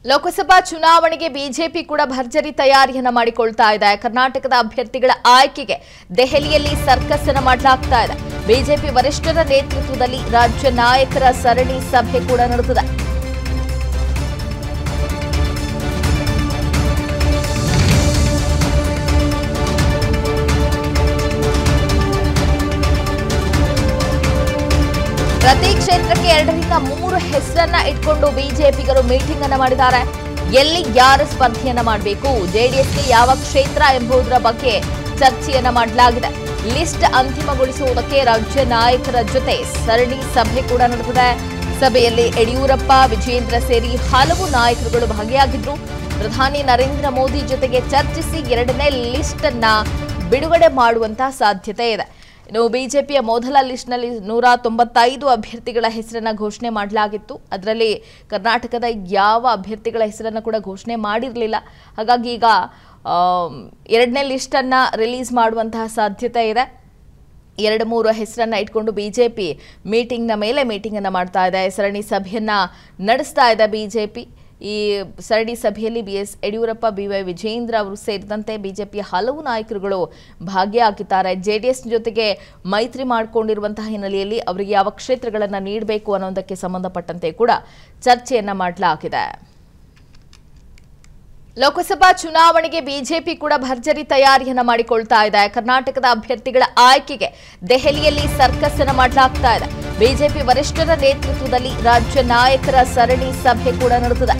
ಲೋಕಸಭಾ ಚುನಾವಣೆಗೆ ಬಿಜೆಪಿ ಕೂಡ ಭರ್ಜರಿ ತಯಾರಿಯನ್ನ ಮಾಡಿಕೊಳ್ತಾ ಇದೆ ಕರ್ನಾಟಕದ ಅಭ್ಯರ್ಥಿಗಳ ಆಯ್ಕೆಗೆ ದೆಹಲಿಯಲ್ಲಿ ಸರ್ಕಸ್ ಅನ್ನ ಮಾಡಲಾಗ್ತಾ ಇದೆ ಬಿಜೆಪಿ ವರಿಷ್ಠರ ನೇತೃತ್ವದಲ್ಲಿ ರಾಜ್ಯ ನಾಯಕರ ಸರಣಿ ಸಭೆ ಕೂಡ ನಡೆದಿದೆ ಪ್ರತಿ ಕ್ಷೇತ್ರಕ್ಕೆ ಎರಡರಿಂದ ಮೂರು ಹೆಸರನ್ನ ಇಟ್ಕೊಂಡು ಬಿಜೆಪಿಗರು ಮೀಟಿಂಗ್ ಅನ್ನ ಮಾಡಿದ್ದಾರೆ ಎಲ್ಲಿ ಯಾರು ಸ್ಪರ್ಧೆಯನ್ನ ಮಾಡಬೇಕು ಜೆಡಿಎಸ್ಗೆ ಯಾವ ಕ್ಷೇತ್ರ ಎಂಬುದರ ಬಗ್ಗೆ ಚರ್ಚೆಯನ್ನ ಮಾಡಲಾಗಿದೆ ಲಿಸ್ಟ್ ಅಂತಿಮಗೊಳಿಸುವುದಕ್ಕೆ ರಾಜ್ಯ ನಾಯಕರ ಜೊತೆ ಸರಣಿ ಸಭೆ ಕೂಡ ನಡೆದಿದೆ ಸಭೆಯಲ್ಲಿ ಯಡಿಯೂರಪ್ಪ ವಿಜೇಂದ್ರ ಸೇರಿ ಹಲವು ನಾಯಕರುಗಳು ಭಾಗಿಯಾಗಿದ್ರು ಪ್ರಧಾನಿ ನರೇಂದ್ರ ಮೋದಿ ಜೊತೆಗೆ ಚರ್ಚಿಸಿ ಎರಡನೇ ಲಿಸ್ಟ್ ಅನ್ನ ಬಿಡುಗಡೆ ಮಾಡುವಂತ ಸಾಧ್ಯತೆ ಇದೆ ಇನ್ನು ಬಿಜೆಪಿಯ ಮೊದಲ ಲಿಸ್ಟ್ನಲ್ಲಿ ನೂರ ತೊಂಬತ್ತೈದು ಅಭ್ಯರ್ಥಿಗಳ ಹೆಸರನ್ನ ಘೋಷಣೆ ಮಾಡಲಾಗಿತ್ತು ಅದರಲ್ಲಿ ಕರ್ನಾಟಕದ ಯಾವ ಅಭ್ಯರ್ಥಿಗಳ ಹೆಸರನ್ನು ಕೂಡ ಘೋಷಣೆ ಮಾಡಿರಲಿಲ್ಲ ಹಾಗಾಗಿ ಈಗ ಆಮ್, ಎರಡನೇ ಲಿಸ್ಟನ್ನು ರಿಲೀಸ್ ಮಾಡುವಂತಹ ಸಾಧ್ಯತೆ ಇದೆ ಎರಡು ಮೂರು ಹೆಸರನ್ನ ಇಟ್ಕೊಂಡು ಬಿಜೆಪಿ ಮೀಟಿಂಗ್ನ ಮೇಲೆ ಮೀಟಿಂಗ್ ಅನ್ನ ಮಾಡ್ತಾ ಇದೆ ಸರಣಿ ಸಭೆಯನ್ನ ನಡೆಸ್ತಾ ಇದೆ ಬಿಜೆಪಿ ಈ ಸರಣಿ ಸಭೆಯಲ್ಲಿ B S Yediyurappa B Y Vijayendra ಅವರು ಸೇರಿದಂತೆ ಬಿಜೆಪಿಯ ಹಲವು ನಾಯಕರುಗಳು ಭಾಗಿಯಾಗಿದ್ದಾರೆ ಜೆಡಿಎಸ್ ಜೊತೆಗೆ ಮೈತ್ರಿ ಮಾಡಿಕೊಂಡಿರುವಂತಹ ಹಿನ್ನೆಲೆಯಲ್ಲಿ ಅವರಿಗೆ ಯಾವ ಕ್ಷೇತ್ರಗಳನ್ನು ನೀಡಬೇಕು ಅನ್ನೋದಕ್ಕೆ ಸಂಬಂಧಪಟ್ಟಂತೆ ಕೂಡ ಚರ್ಚೆಯನ್ನ ಮಾಡಲಾಗಿದೆ ಲೋಕಸಭಾ ಚುನಾವಣೆಗೆ ಬಿಜೆಪಿ ಕೂಡ ಭರ್ಜರಿ ತಯಾರಿಯನ್ನ ಮಾಡಿಕೊಳ್ತಾ ಇದೆ ಕರ್ನಾಟಕದ ಅಭ್ಯರ್ಥಿಗಳ ಆಯ್ಕೆಗೆ ದೆಹಲಿಯಲ್ಲಿ ಸರ್ಕಸ್ ಅನ್ನ ಮಾಡಲಾಗ್ತಾ ಇದೆ ಬಿಜೆಪಿ ವರಿಷ್ಠರ ನೇತೃತ್ವದಲ್ಲಿ ರಾಜ್ಯ ನಾಯಕರ ಸರಣಿ ಸಭೆ ಕೂಡ ನಡೆದಿದೆ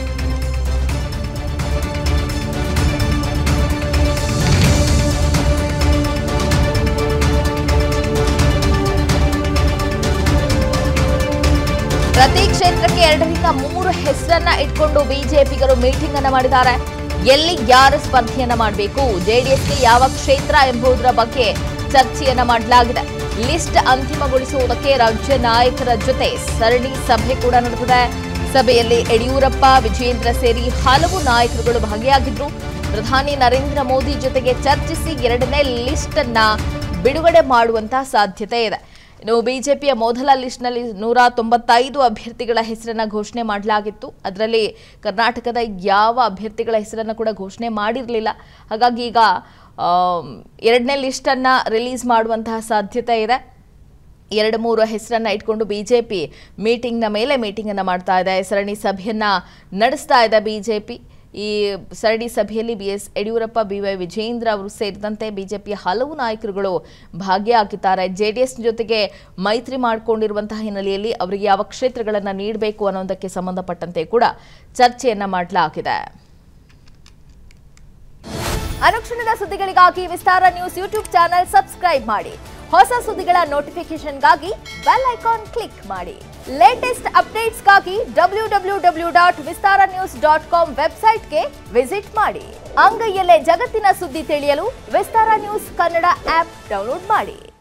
ಪ್ರತಿ ಕ್ಷೇತ್ರಕ್ಕೆ ಎರಡರಿಂದ ಮೂರು ಹೆಸರನ್ನ ಇಟ್ಕೊಂಡು ಬಿಜೆಪಿಗರು ಮೀಟಿಂಗ್ ಅನ್ನ ಮಾಡಿದ್ದಾರೆ ಎಲ್ಲಿ ಯಾರು ಸ್ಪರ್ಧೆಯನ್ನ ಮಾಡಬೇಕು ಜೆಡಿಎಸ್ಗೆ ಯಾವ ಕ್ಷೇತ್ರ ಎಂಬುದರ ಬಗ್ಗೆ ಚರ್ಚೆಯನ್ನ ಮಾಡಲಾಗಿದೆ ಲಿಸ್ಟ್ ಅಂತಿಮಗೊಳಿಸುವುದಕ್ಕೆ ರಾಜ್ಯ ನಾಯಕರ ಜೊತೆ ಸರಣಿ ಸಭೆ ಕೂಡ ನಡೆದಿದೆ ಸಭೆಯಲ್ಲಿ ಯಡಿಯೂರಪ್ಪ ವಿಜೇಂದ್ರ ಸೇರಿ ಹಲವು ನಾಯಕರುಗಳು ಭಾಗಿಯಾಗಿದ್ರು ಪ್ರಧಾನಿ ನರೇಂದ್ರ ಮೋದಿ ಜೊತೆಗೆ ಚರ್ಚಿಸಿ ಎರಡನೇ ಲಿಸ್ಟ್ ಅನ್ನ ಬಿಡುಗಡೆ ಮಾಡುವಂತ ಸಾಧ್ಯತೆ ಇದೆ ಇನ್ನು ಬಿಜೆಪಿಯ ಮೊದಲ ಲಿಸ್ಟ್ನಲ್ಲಿ ನೂರ ತೊಂಬತ್ತೈದು ಅಭ್ಯರ್ಥಿಗಳ ಹೆಸರನ್ನ ಘೋಷಣೆ ಮಾಡಲಾಗಿತ್ತು ಅದರಲ್ಲಿ ಕರ್ನಾಟಕದ ಯಾವ ಅಭ್ಯರ್ಥಿಗಳ ಹೆಸರನ್ನು ಕೂಡ ಘೋಷಣೆ ಮಾಡಿರಲಿಲ್ಲ ಹಾಗಾಗಿ ಈಗ ಆಮ್, ಎರಡನೇ ಲಿಸ್ಟನ್ನು ರಿಲೀಸ್ ಮಾಡುವಂತಹ ಸಾಧ್ಯತೆ ಇದೆ ಎರಡು ಮೂರು ಹೆಸರನ್ನ ಇಟ್ಕೊಂಡು ಬಿಜೆಪಿ ಮೀಟಿಂಗ್ನ ಮೇಲೆ ಮೀಟಿಂಗ್ ಅನ್ನ ಮಾಡ್ತಾ ಇದೆ ಸರಣಿ ಸಭೆಯನ್ನ ನಡೆಸ್ತಾ ಇದೆ ಬಿಜೆಪಿ ಈ ಸರಣಿ ಸಭೆಯಲ್ಲಿ B S Yediyurappa B Y Vijayendra ಅವರು ಸೇರಿದಂತೆ ಬಿಜೆಪಿಯ ಹಲವು ನಾಯಕರುಗಳು ಭಾಗಿಯಾಗಿದ್ದಾರೆ ಜೆಡಿಎಸ್ ಜೊತೆಗೆ ಮೈತ್ರಿ ಮಾಡಿಕೊಂಡಿರುವಂತಹ ಹಿನ್ನೆಲೆಯಲ್ಲಿ ಅವರಿಗೆ ಯಾವ ಕ್ಷೇತ್ರಗಳನ್ನು ನೀಡಬೇಕು ಅನ್ನೋದಕ್ಕೆ ಸಂಬಂಧಪಟ್ಟಂತೆ ಕೂಡ ಚರ್ಚೆಯನ್ನ ಮಾಡಲಾಗಿದೆ ಅನುಕ್ಷಣದ ಸುದ್ದಿಗಳಿಗಾಗಿ Vistara news YouTube channel subscribe ಮಾಡಿ ಹೊಸ ಸುದ್ದಿಗಳ ನೋಟಿಫಿಕೇಶನ್ಗಾಗಿ ಬೆಲ್ ಐಕಾನ್ ಕ್ಲಿಕ್ ಮಾಡಿ ಲೇಟೆಸ್ಟ್ ಅಪ್ಡೇಟ್ಸ್ಗಾಗಿ W W W dot Vistara news dot com ವೆಬ್ಸೈಟ್ಗೆ ವಿಸಿಟ್ ಮಾಡಿ ಅಂಗೈಯಲ್ಲೇ ಜಗತ್ತಿನ ಸುದ್ದಿ ತಿಳಿಯಲು Vistara news Kannada app download ಮಾಡಿ